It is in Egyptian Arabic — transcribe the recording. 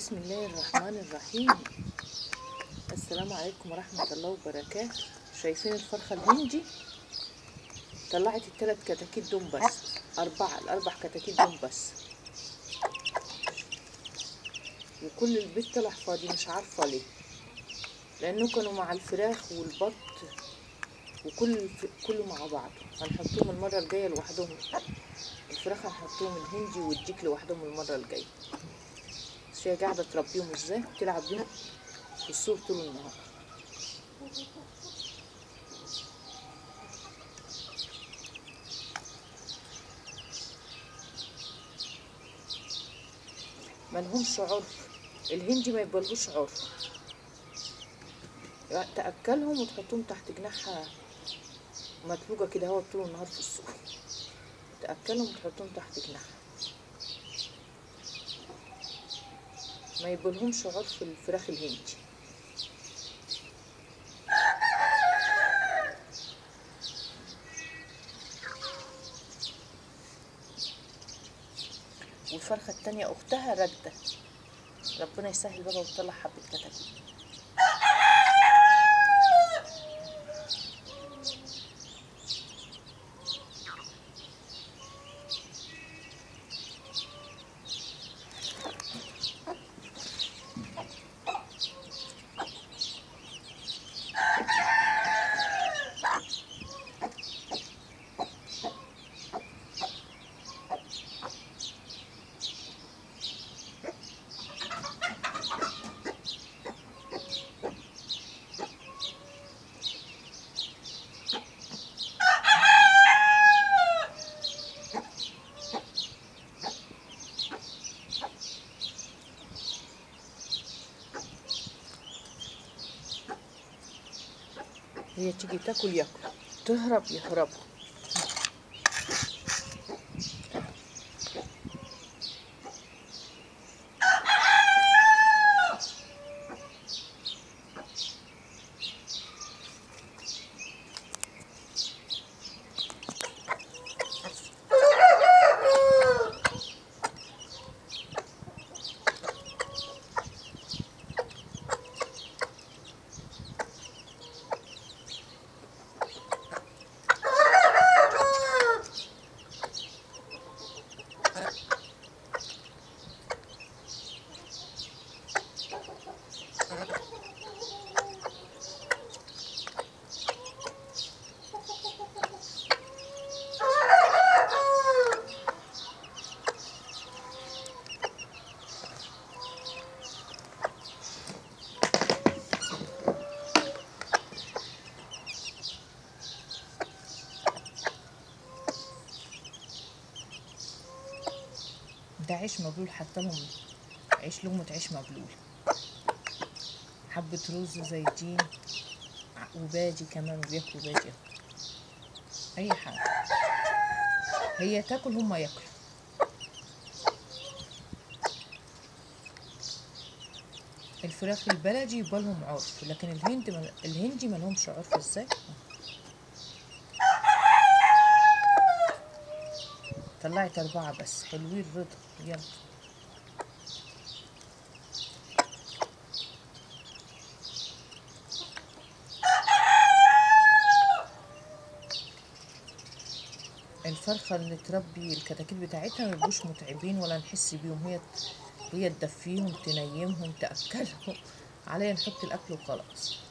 بسم الله الرحمن الرحيم السلام عليكم ورحمة الله وبركاته شايفين الفرخة الهندي طلعت التلات كتاكيت دول بس أربعة الأربع كتاكيت دول بس وكل البيت طلع فاضي مش عارفة ليه لأنه كانوا مع الفراخ والبط وكل كله مع بعضه هنحطهم المرة الجاية لوحدهم الفراخ هنحطهم الهندي والديك لوحدهم المرة الجاية بس هي قاعدة تربيهم ازاي تلعب بيهم في السوق طول النهار ملهمش عرف الهندي ما يبلهوش عرف تأكلهم وتحطهم تحت جناحها مطلوقة كده هو طول النهار في السوق تأكلهم وتحطهم تحت جناحها ما يبلهمش عرف الفراخ الهندي والفرخة التانية أختها راكدة ربنا يسهل بقى وتطلع حبة كتاكيت هي تيجي تاكل ياكل تهرب يهربوا ده عيش مبلول حتى لهم عيش لقمة عيش مبلول حبة رز زيتين وباجي كمان وبياكلوا باجي أي حاجة هي تاكل هما ياكلوا الفراخ البلدي يبقى لهم عرف لكن الهند مل... الهندي ملهمش عرف ازاي طلعت أربعة بس حلوين رضا يلا الفرخة اللي تربي الكتاكيت بتاعتها ميبقوش متعبين ولا نحس بيهم هي هي تدفيهم تنيمهم تأكلهم عليا نحط الأكل وخلاص